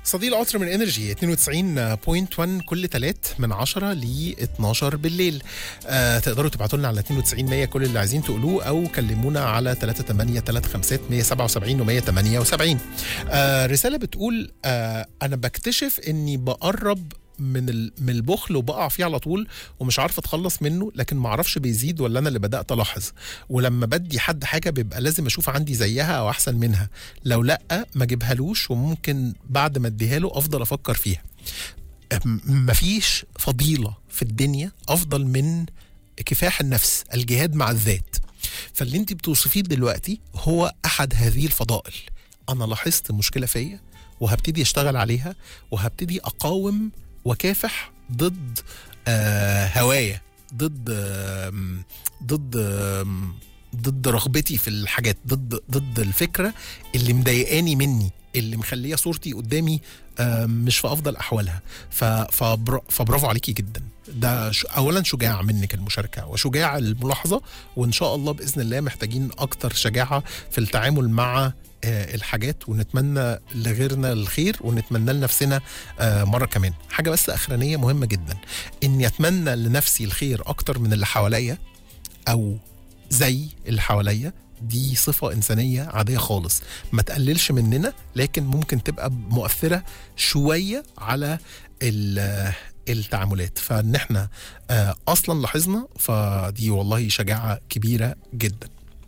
صديق القطر من انرجي 92.1 كل تلات من 10 ل 12 بالليل آه تقدروا تبعتوا لنا على 92 100 كل اللي عايزين تقولوه او كلمونا على 38 35 177 و 178 آه رساله بتقول آه انا بكتشف اني بقرب من ال- من البخل وبقع فيه على طول ومش عارف اتخلص منه لكن ما اعرفش بيزيد ولا انا اللي بدات الاحظ ولما بدي حد حاجه بيبقى لازم اشوف عندي زيها او احسن منها لو لا ما اجيبهالوش وممكن بعد ما اديها له افضل افكر فيها م- مفيش فضيله في الدنيا افضل من كفاح النفس الجهاد مع الذات فاللي انت بتوصفيه دلوقتي هو احد هذه الفضائل انا لاحظت مشكله فيا وهبتدي اشتغل عليها وهبتدي اقاوم وكافح ضد آه هوايا ضد آم، ضد آم، ضد رغبتي في الحاجات ضد ضد الفكره اللي مضايقاني مني اللي مخليه صورتي قدامي آم، مش في افضل احوالها ف- فبر- فبرافو عليكي جدا ده ش- اولا شجاع منك المشاركه وشجاع الملاحظه وان شاء الله باذن الله محتاجين اكتر شجاعه في التعامل مع آه، الحاجات ونتمنى لغيرنا الخير ونتمنى لنفسنا آه، مره كمان حاجه بس اخرانيه مهمه جدا اني اتمنى لنفسي الخير اكتر من اللي حواليا او زي اللي حواليا دي صفة إنسانية عادية خالص ما تقللش مننا لكن ممكن تبقى مؤثرة شوية على ال- التعاملات فإن احنا آه، أصلا لاحظنا فدي والله شجاعة كبيرة جدا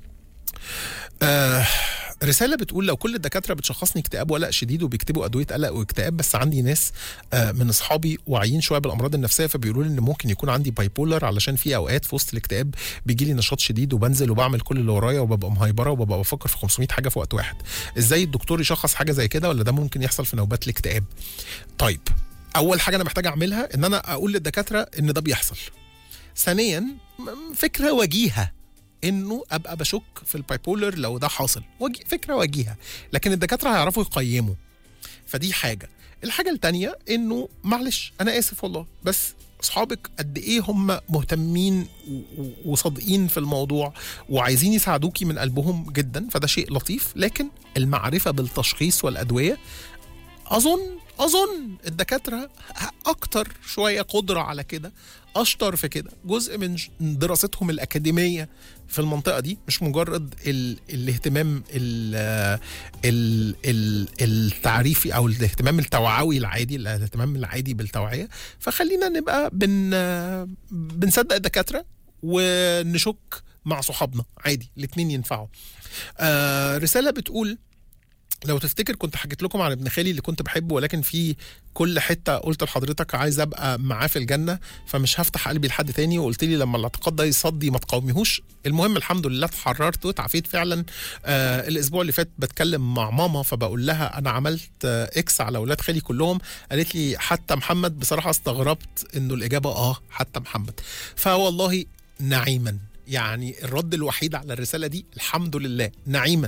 آه رسالة بتقول لو كل الدكاترة بتشخصني اكتئاب وقلق شديد وبيكتبوا أدوية قلق واكتئاب بس عندي ناس آه من أصحابي واعيين شوية بالأمراض النفسية فبيقولوا لي إن ممكن يكون عندي باي بولر علشان في أوقات في وسط الاكتئاب بيجي لي نشاط شديد وبنزل وبعمل كل اللي ورايا وببقى مهيبرة وببقى بفكر في 500 حاجة في وقت واحد إزاي الدكتور يشخص حاجة زي كده ولا ده ممكن يحصل في نوبات الاكتئاب طيب أول حاجة أنا محتاج أعملها إن أنا أقول للدكاترة إن ده بيحصل ثانيا م- فكرة وجيهة انه ابقى بشك في البايبولر لو ده حاصل وجي فكره وجيهه لكن الدكاتره هيعرفوا يقيموا فدي حاجه الحاجه التانية انه معلش انا اسف والله بس اصحابك قد ايه هم مهتمين و- و- وصادقين في الموضوع وعايزين يساعدوكي من قلبهم جدا فده شيء لطيف لكن المعرفه بالتشخيص والادويه اظن اظن الدكاتره اكتر شويه قدره على كده اشطر في كده جزء من ش- دراستهم الاكاديميه في المنطقه دي مش مجرد ال... الاهتمام ال... ال... ال... التعريفي او الاهتمام التوعوي العادي الاهتمام العادي بالتوعيه فخلينا نبقى بن بنصدق الدكاتره ونشك مع صحابنا عادي الاثنين ينفعوا آه رساله بتقول لو تفتكر كنت حكيت لكم عن ابن خالي اللي كنت بحبه ولكن في كل حته قلت لحضرتك عايز ابقى معاه في الجنه فمش هفتح قلبي لحد تاني وقلت لي لما الاعتقاد ده يصدي ما تقاوميهوش المهم الحمد لله اتحررت واتعافيت فعلا آه الاسبوع اللي فات بتكلم مع ماما فبقول لها انا عملت آه اكس على اولاد خالي كلهم قالت لي حتى محمد بصراحه استغربت انه الاجابه اه حتى محمد فوالله نعيما يعني الرد الوحيد على الرساله دي الحمد لله نعيما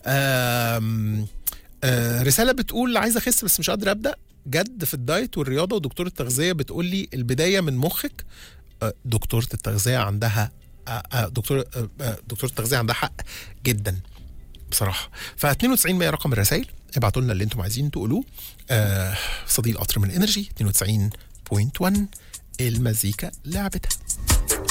آم آه رساله بتقول عايز اخس بس مش قادر ابدا جد في الدايت والرياضه ودكتوره التغذيه بتقول لي البدايه من مخك آه دكتوره التغذيه عندها آه آه دكتور آه آه، دكتوره التغذيه عندها حق جدا بصراحه ف 92 100 رقم الرسائل ابعتوا لنا اللي انتم عايزين تقولوه آه صديق القطر من انرجي 92.1 المزيكا لعبتها